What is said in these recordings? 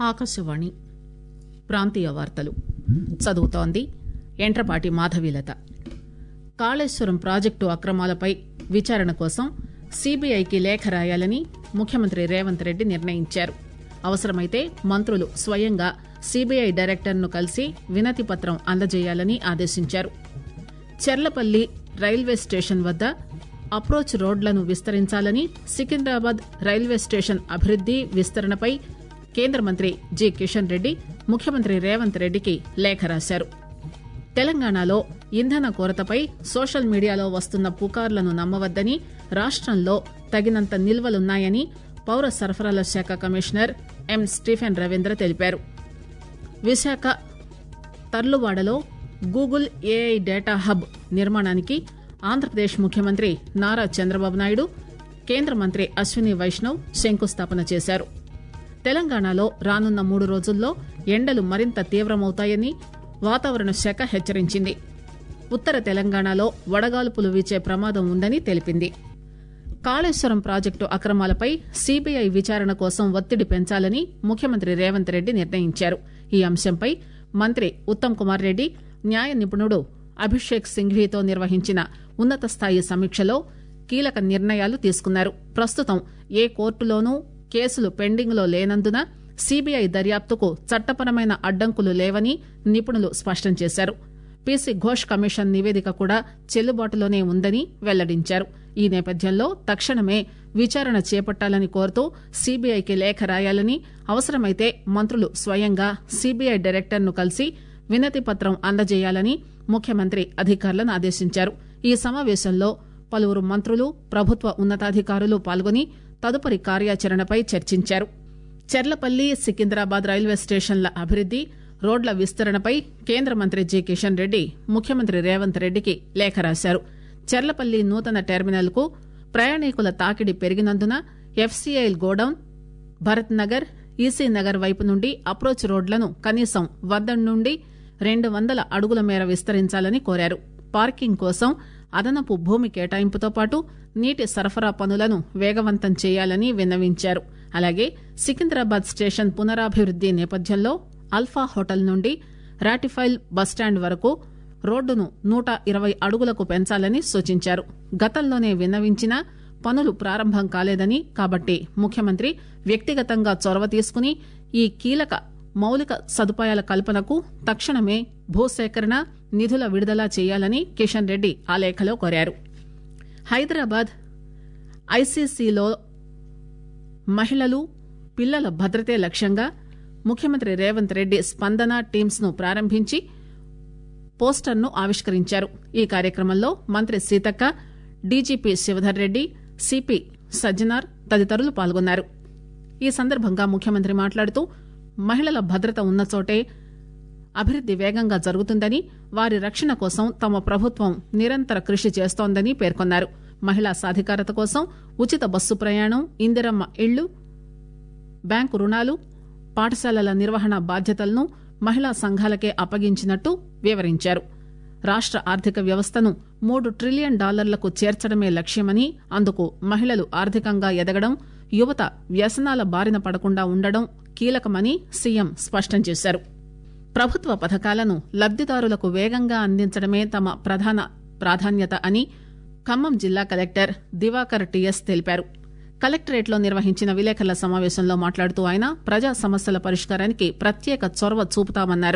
ఆకాశవాణి ప్రాంతీయ వార్తలు చదువుతోంది ఎంట్రపాటి మాధవీలత కాళేశ్వరం ప్రాజెక్టు అక్రమాలపై విచారణ కోసం సీబీఐకి లేఖ రాయాలని ముఖ్యమంత్రి రేవంత్ రెడ్డి నిర్ణయించారు అవసరమైతే మంత్రులు స్వయంగా సీబీఐ డైరెక్టర్ను కలిసి వినతి పత్రం అందజేయాలని ఆదేశించారు చెర్లపల్లి రైల్వే స్టేషన్ వద్ద అప్రోచ్ రోడ్లను విస్తరించాలని సికింద్రాబాద్ రైల్వే స్టేషన్ అభివృద్ది విస్తరణపై కేంద్ర మంత్రి జి కిషన్ రెడ్డి ముఖ్యమంత్రి రేవంత్ రెడ్డికి లేఖ రాశారు తెలంగాణలో ఇంధన కొరతపై సోషల్ మీడియాలో వస్తున్న పుకార్లను నమ్మవద్దని రాష్టంలో తగినంత నిల్వలున్నాయని పౌర సరఫరాల శాఖ కమిషనర్ ఎం స్టీఫెన్ రవీంద్ర తెలిపారు విశాఖ తర్లువాడలో గూగుల్ ఏఐ డేటా హబ్ నిర్మాణానికి ఆంధ్రప్రదేశ్ ముఖ్యమంత్రి నారా చంద్రబాబు నాయుడు కేంద్ర మంత్రి అశ్విని వైష్ణవ్ శంకుస్థాపన చేశారు తెలంగాణలో రానున్న మూడు రోజుల్లో ఎండలు మరింత తీవ్రమవుతాయని వాతావరణ శాఖ హెచ్చరించింది ఉత్తర తెలంగాణలో వడగాల్పులు వీచే ప్రమాదం ఉందని తెలిపింది కాళేశ్వరం ప్రాజెక్టు అక్రమాలపై సీబీఐ విచారణ కోసం ఒత్తిడి పెంచాలని ముఖ్యమంత్రి రేవంత్ రెడ్డి నిర్ణయించారు ఈ అంశంపై మంత్రి ఉత్తమ్ కుమార్ రెడ్డి న్యాయ నిపుణుడు అభిషేక్ సింఘ్వీతో నిర్వహించిన ఉన్నత స్థాయి సమీక్షలో కీలక నిర్ణయాలు తీసుకున్నారు ప్రస్తుతం ఏ కోర్టులోనూ కేసులు పెండింగ్లో లేనందున సీబీఐ దర్యాప్తుకు చట్టపరమైన అడ్డంకులు లేవని నిపుణులు స్పష్టం చేశారు పీసీ ఘోష్ కమిషన్ నివేదిక కూడా చెల్లుబాటులోనే ఉందని వెల్లడించారు ఈ నేపథ్యంలో తక్షణమే విచారణ చేపట్టాలని కోరుతూ సీబీఐకి లేఖ రాయాలని అవసరమైతే మంత్రులు స్వయంగా సీబీఐ డైరెక్టర్ను కలిసి వినతి పత్రం అందజేయాలని ముఖ్యమంత్రి అధికారులను ఆదేశించారు ఈ సమావేశంలో పలువురు మంత్రులు ప్రభుత్వ ఉన్నతాధికారులు పాల్గొని తదుపరి కార్యాచరణపై చర్చించారు చెర్లపల్లి సికింద్రాబాద్ రైల్వే స్టేషన్ల అభివృద్ది రోడ్ల విస్తరణపై కేంద్ర మంత్రి జి కిషన్ రెడ్డి ముఖ్యమంత్రి రేవంత్ రెడ్డికి లేఖ రాశారు చెర్లపల్లి నూతన టెర్మినల్ కు ప్రయాణికుల తాకిడి పెరిగినందున ఎఫ్సీఐల్ గోడౌన్ భరత్ నగర్ ఈసీ నగర్ వైపు నుండి అప్రోచ్ రోడ్లను కనీసం వంద నుండి రెండు వందల అడుగుల మేర విస్తరించాలని కోరారు పార్కింగ్ కోసం అదనపు భూమి కేటాయింపుతో పాటు నీటి సరఫరా పనులను వేగవంతం చేయాలని విన్నవించారు అలాగే సికింద్రాబాద్ స్టేషన్ పునరాభివృద్ది నేపథ్యంలో అల్ఫా హోటల్ నుండి రాటిఫైల్ బస్టాండ్ వరకు రోడ్డును నూట ఇరవై అడుగులకు పెంచాలని సూచించారు గతంలోనే విన్నవించినా పనులు ప్రారంభం కాలేదని కాబట్టి ముఖ్యమంత్రి వ్యక్తిగతంగా చొరవ తీసుకుని ఈ కీలక మౌలిక సదుపాయాల కల్పనకు తక్షణమే భూసేకరణ నిధుల విడుదల చేయాలని కిషన్ రెడ్డి ఆ లేఖలో కోరారు హైదరాబాద్ ఐసీసీలో మహిళలు పిల్లల భద్రతే లక్ష్యంగా ముఖ్యమంత్రి రేవంత్ రెడ్డి స్పందన టీమ్స్ ను ప్రారంభించి పోస్టర్ను ఆవిష్కరించారు ఈ కార్యక్రమంలో మంత్రి సీతక్క డీజీపీ శివధర్ రెడ్డి సిపి సజ్జనార్ తదితరులు పాల్గొన్నారు ఈ సందర్భంగా ముఖ్యమంత్రి మాట్లాడుతూ మహిళల భద్రత ఉన్న చోటే అభివృద్ది వేగంగా జరుగుతుందని వారి రక్షణ కోసం తమ ప్రభుత్వం నిరంతర కృషి చేస్తోందని పేర్కొన్నారు మహిళా సాధికారత కోసం ఉచిత బస్సు ప్రయాణం ఇందిరమ్మ ఇళ్లు బ్యాంకు రుణాలు పాఠశాలల నిర్వహణ బాధ్యతలను మహిళా సంఘాలకే అప్పగించినట్టు వివరించారు రాష్ట ఆర్థిక వ్యవస్థను మూడు ట్రిలియన్ డాలర్లకు చేర్చడమే లక్ష్యమని అందుకు మహిళలు ఆర్థికంగా ఎదగడం యువత వ్యసనాల బారిన పడకుండా ఉండడం కీలకమని సీఎం స్పష్టం చేశారు ప్రభుత్వ పథకాలను లబ్దిదారులకు వేగంగా అందించడమే తమ ప్రధాన ప్రాధాన్యత అని ఖమ్మం జిల్లా కలెక్టర్ దివాకర్ టీఎస్ తెలిపారు కలెక్టరేట్లో నిర్వహించిన విలేకరుల సమావేశంలో మాట్లాడుతూ ఆయన ప్రజా సమస్యల పరిష్కారానికి ప్రత్యేక చొరవ చూపుతామన్నారు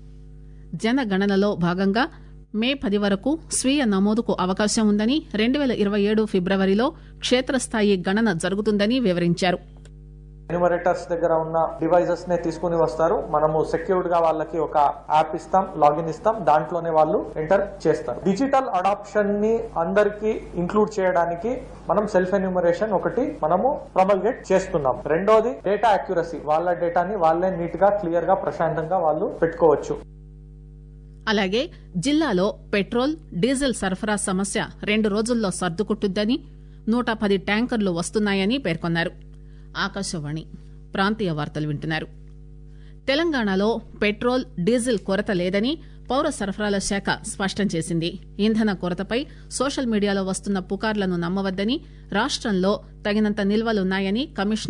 జనగణనలో భాగంగా మే పది వరకు స్వీయ నమోదుకు అవకాశం ఉందని రెండు పేల ఇరవై ఏడు ఫిబ్రవరిలో క్షేత్రస్థాయి గణన జరుగుతుందని వివరించారు ఎన్యూమరేటర్స్ దగ్గర ఉన్న డివైజెస్ నే తీసుకుని వస్తారు మనము సెక్యూర్డ్ గా వాళ్ళకి ఒక యాప్ ఇస్తాం లాగిన్ ఇస్తాం దాంట్లోనే వాళ్ళు ఎంటర్ చేస్తారు డిజిటల్ అడాప్షన్ ని అందరికి ఇంక్లూడ్ చేయడానికి మనం సెల్ఫ్ ఎన్యూమరేషన్ ఒకటి మనము ప్రమల్గేట్ చేస్తున్నాం రెండోది డేటా అక్యురసీ వాళ్ళ డేటాని వాళ్ళే నీట్ గా క్లియర్ గా ప్రశాంతంగా వాళ్ళు పెట్టుకోవచ్చు అలాగే జిల్లాలో పెట్రోల్ డీజిల్ సరఫరా సమస్య రెండు రోజుల్లో సర్దుకుంటుందని నూట పది ట్యాంకర్లు వస్తున్నాయని పేర్కొన్నారు ఆకాశవాణి ప్రాంతీయ వార్తలు వింటున్నారు తెలంగాణలో పెట్రోల్ డీజిల్ కొరత లేదని పౌర సరఫరాల శాఖ స్పష్టం చేసింది ఇంధన కొరతపై సోషల్ మీడియాలో వస్తున్న పుకార్లను నమ్మవద్దని రాష్టంలో తగినంత నిల్వలున్నాయని కమిషనర్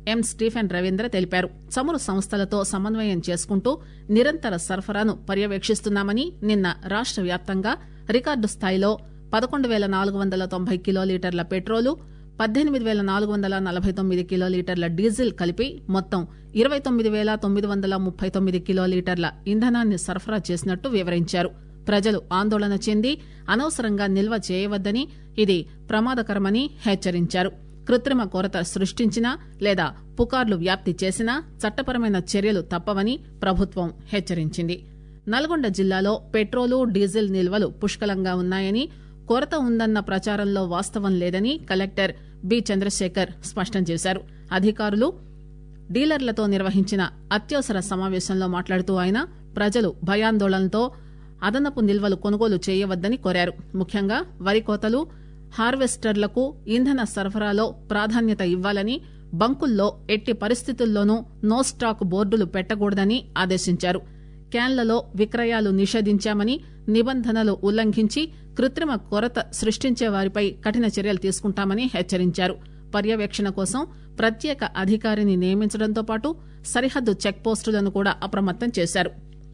ఎం స్టీఫెన్ రవీంద్ర తెలిపారు చమురు సంస్థలతో సమన్వయం చేసుకుంటూ నిరంతర సరఫరాను పర్యవేక్షిస్తున్నామని నిన్న రాష్ట వ్యాప్తంగా రికార్డు స్థాయిలో పదకొండు పేల నాలుగు వందల తొంభై కిలోలీటర్ల పెట్రోలు పద్దెనిమిది పేల నాలుగు వందల నలభై తొమ్మిది కిలోలీటర్ల డీజిల్ కలిపి మొత్తం ఇరవై తొమ్మిది పేల తొమ్మిది వందల ముప్పై తొమ్మిది కిలోలీటర్ల ఇంధనాన్ని సరఫరా చేసినట్టు వివరించారు ప్రజలు ఆందోళన చెంది అనవసరంగా నిల్వ చేయవద్దని ఇది ప్రమాదకరమని హెచ్చరించారు కృత్రిమ కొరత సృష్టించినా లేదా పుకార్లు వ్యాప్తి చేసినా చట్టపరమైన చర్యలు తప్పవని ప్రభుత్వం హెచ్చరించింది నల్గొండ జిల్లాలో పెట్రోలు డీజిల్ నిల్వలు పుష్కలంగా ఉన్నాయని కొరత ఉందన్న ప్రచారంలో వాస్తవం లేదని కలెక్టర్ బి చంద్రశేఖర్ స్పష్టం చేశారు అధికారులు డీలర్లతో నిర్వహించిన అత్యవసర సమావేశంలో మాట్లాడుతూ ఆయన ప్రజలు భయాందోళనతో అదనపు నిల్వలు కొనుగోలు చేయవద్దని కోరారు ముఖ్యంగా వరి కోతలు హార్వెస్టర్లకు ఇంధన సరఫరాలో ప్రాధాన్యత ఇవ్వాలని బంకుల్లో ఎట్టి పరిస్థితుల్లోనూ నో స్టాక్ బోర్డులు పెట్టకూడదని ఆదేశించారు క్యాన్లలో విక్రయాలు నిషేధించామని నిబంధనలు ఉల్లంఘించి కృత్రిమ కొరత సృష్టించే వారిపై కఠిన చర్యలు తీసుకుంటామని హెచ్చరించారు పర్యవేక్షణ కోసం ప్రత్యేక అధికారిని నియమించడంతో పాటు సరిహద్దు చెక్పోస్టులను కూడా అప్రమత్తం చేశారు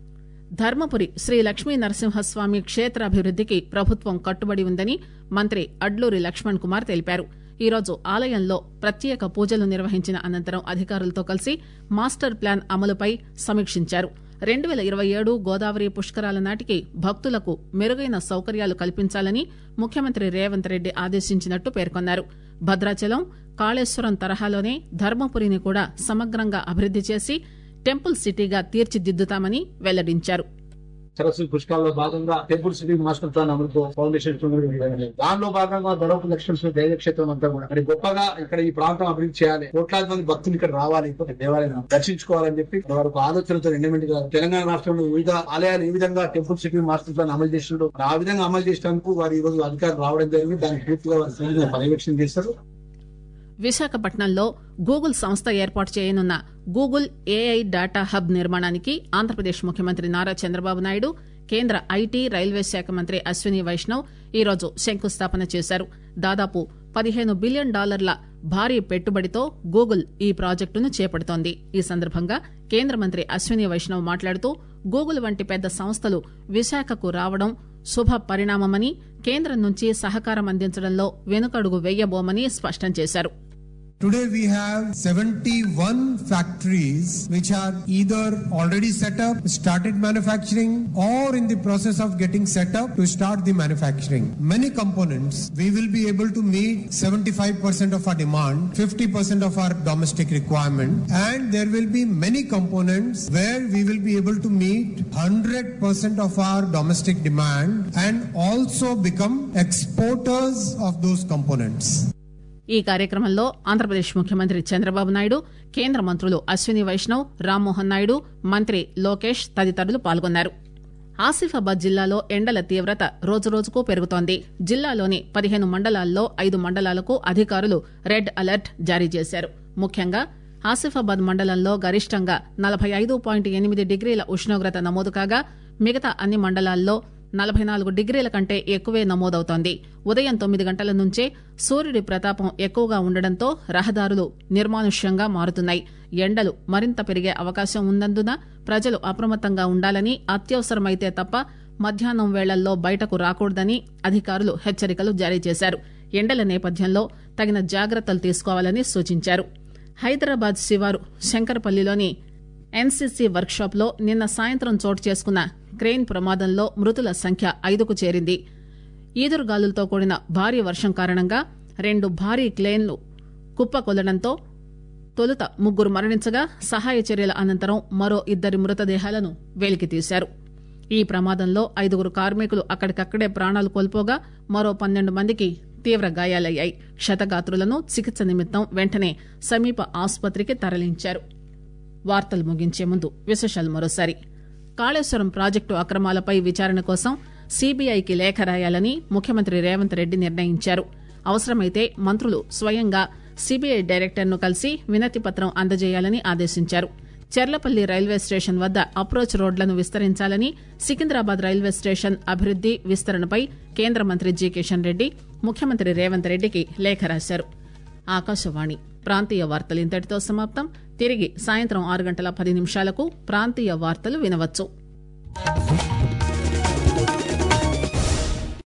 ధర్మపురి శ్రీ లక్ష్మీ నరసింహస్వామి క్షేత్రాభివృద్దికి ప్రభుత్వం కట్టుబడి ఉందని మంత్రి అడ్లూరి లక్ష్మణ్ కుమార్ తెలిపారు ఈరోజు ఆలయంలో ప్రత్యేక పూజలు నిర్వహించిన అనంతరం అధికారులతో కలిసి మాస్టర్ ప్లాన్ అమలుపై సమీక్షించారు రెండు పేల ఇరవై ఏడు గోదావరి పుష్కరాల నాటికి భక్తులకు మెరుగైన సౌకర్యాలు కల్పించాలని ముఖ్యమంత్రి రేవంత్ రెడ్డి ఆదేశించినట్టు పేర్కొన్నారు భద్రాచలం కాళేశ్వరం తరహాలోనే ధర్మపురిని కూడా సమగ్రంగా అభివృద్ది చేసి టెంపుల్ సిటీగా తీర్చిదిద్దుతామని వెల్లడించారు సరస్వతి పుష్కాల్లో భాగంగా టెంపుల్ సిటీ మాస్టర్ ప్లాన్ అమలుతో ఫౌండేషన్ దానిలో భాగంగా గొడవ లక్ష్మీ దైవక్షేత్రం అంతా కూడా మరి గొప్పగా ఇక్కడ ఈ ప్రాంతం అభివృద్ధి చేయాలి కోట్లాది మంది భక్తులు ఇక్కడ రావాలి ఇక్కడ దేవాలయం దర్శించుకోవాలని చెప్పి వారి ఒక ఆలోచనతో ఎండమెంట్ గా తెలంగాణ రాష్ట్రంలో వివిధ ఆలయాలు ఏ విధంగా టెంపుల్ సిటీ మాస్టర్ ప్లాన్ అమలు చేసినట్టు ఆ విధంగా అమలు చేసినందుకు వారు ఈ రోజు అధికారులు రావడం జరిగింది దానికి పూర్తిగా వారి సైనికులు పర్యవేక్షణ చేస్తారు విశాఖపట్నంలో గూగుల్ సంస్థ ఏర్పాటు చేయనున్న గూగుల్ ఏఐ డాటా హబ్ నిర్మాణానికి ఆంధ్రప్రదేశ్ ముఖ్యమంత్రి నారా చంద్రబాబు నాయుడు కేంద్ర ఐటీ రైల్వే శాఖ మంత్రి అశ్విని వైష్ణవ్ ఈరోజు శంకుస్థాపన చేశారు దాదాపు పదిహేను బిలియన్ డాలర్ల భారీ పెట్టుబడితో గూగుల్ ఈ ప్రాజెక్టును చేపడుతోంది ఈ సందర్భంగా కేంద్ర మంత్రి అశ్విని వైష్ణవ్ మాట్లాడుతూ గూగుల్ వంటి పెద్ద సంస్థలు విశాఖకు రావడం శుభ పరిణామమని కేంద్రం నుంచి సహకారం అందించడంలో వెనుకడుగు వేయబోమని స్పష్టం చేశారు Today we have 71 factories which are either already set up, started manufacturing or in the process of getting set up to start the manufacturing. Many components we will be able to meet 75% of our demand, 50% of our domestic requirement and there will be many components where we will be able to meet 100% of our domestic demand and also become exporters of those components. ఈ కార్యక్రమంలో ఆంధ్రప్రదేశ్ ముఖ్యమంత్రి చంద్రబాబు నాయుడు కేంద్ర మంత్రులు అశ్విని వైష్ణవ్ రామ్మోహన్ నాయుడు మంత్రి లోకేష్ తదితరులు పాల్గొన్నారు ఆసిఫాబాద్ జిల్లాలో ఎండల తీవ్రత రోజురోజుకు పెరుగుతోంది జిల్లాలోని పదిహేను మండలాల్లో ఐదు మండలాలకు అధికారులు రెడ్ అలర్ట్ జారీ చేశారు ముఖ్యంగా ఆసిఫాబాద్ మండలంలో గరిష్టంగా నలభై ఐదు పాయింట్ ఎనిమిది డిగ్రీల ఉష్ణోగ్రత నమోదు కాగా మిగతా అన్ని మండలాల్లో నలభై నాలుగు డిగ్రీల కంటే ఎక్కువే నమోదవుతోంది ఉదయం తొమ్మిది గంటల నుంచే సూర్యుడి ప్రతాపం ఎక్కువగా ఉండడంతో రహదారులు నిర్మానుష్యంగా మారుతున్నాయి ఎండలు మరింత పెరిగే అవకాశం ఉన్నందున ప్రజలు అప్రమత్తంగా ఉండాలని అత్యవసరమైతే తప్ప మధ్యాహ్నం వేళల్లో బయటకు రాకూడదని అధికారులు హెచ్చరికలు జారీ చేశారు ఎండల నేపథ్యంలో తగిన జాగ్రత్తలు తీసుకోవాలని సూచించారు హైదరాబాద్ శివారు శంకరపల్లిలోని ఎన్సీసీ వర్క్షాప్ లో నిన్న సాయంత్రం చోటు చేసుకున్న క్రెయిన్ ప్రమాదంలో మృతుల సంఖ్య ఐదుకు చేరింది ఈదురుగాలులతో కూడిన భారీ వర్షం కారణంగా రెండు భారీ క్లేన్లు కుప్పకొల్లడంతో తొలుత ముగ్గురు మరణించగా సహాయ చర్యల అనంతరం మరో ఇద్దరి మృతదేహాలను వెలికితీశారు ఈ ప్రమాదంలో ఐదుగురు కార్మికులు అక్కడికక్కడే ప్రాణాలు కోల్పోగా మరో పన్నెండు మందికి తీవ్ర గాయాలయ్యాయి క్షతగాత్రులను చికిత్స నిమిత్తం వెంటనే సమీప ఆసుపత్రికి తరలించారు వార్తలు ముగించే ముందు విశేషాలు మరోసారి కాళేశ్వరం ప్రాజెక్టు అక్రమాలపై విచారణ కోసం సీబీఐకి లేఖ రాయాలని ముఖ్యమంత్రి రేవంత్ రెడ్డి నిర్ణయించారు అవసరమైతే మంత్రులు స్వయంగా సీబీఐ డైరెక్టర్ను కలిసి వినతి పత్రం అందజేయాలని ఆదేశించారు చెర్లపల్లి రైల్వే స్టేషన్ వద్ద అప్రోచ్ రోడ్లను విస్తరించాలని సికింద్రాబాద్ రైల్వే స్టేషన్ అభివృద్ది విస్తరణపై కేంద్ర మంత్రి జి కిషన్ రెడ్డి ముఖ్యమంత్రి రేవంత్ రెడ్డికి లేఖ రాశారు ఆకాశవాణి ప్రాంతీయ వార్తలు ఇంతటితో సమాప్తం తిరిగి సాయంత్రం ఆరు గంటల పది నిమిషాలకు ప్రాంతీయ వార్తలు వినవచ్చు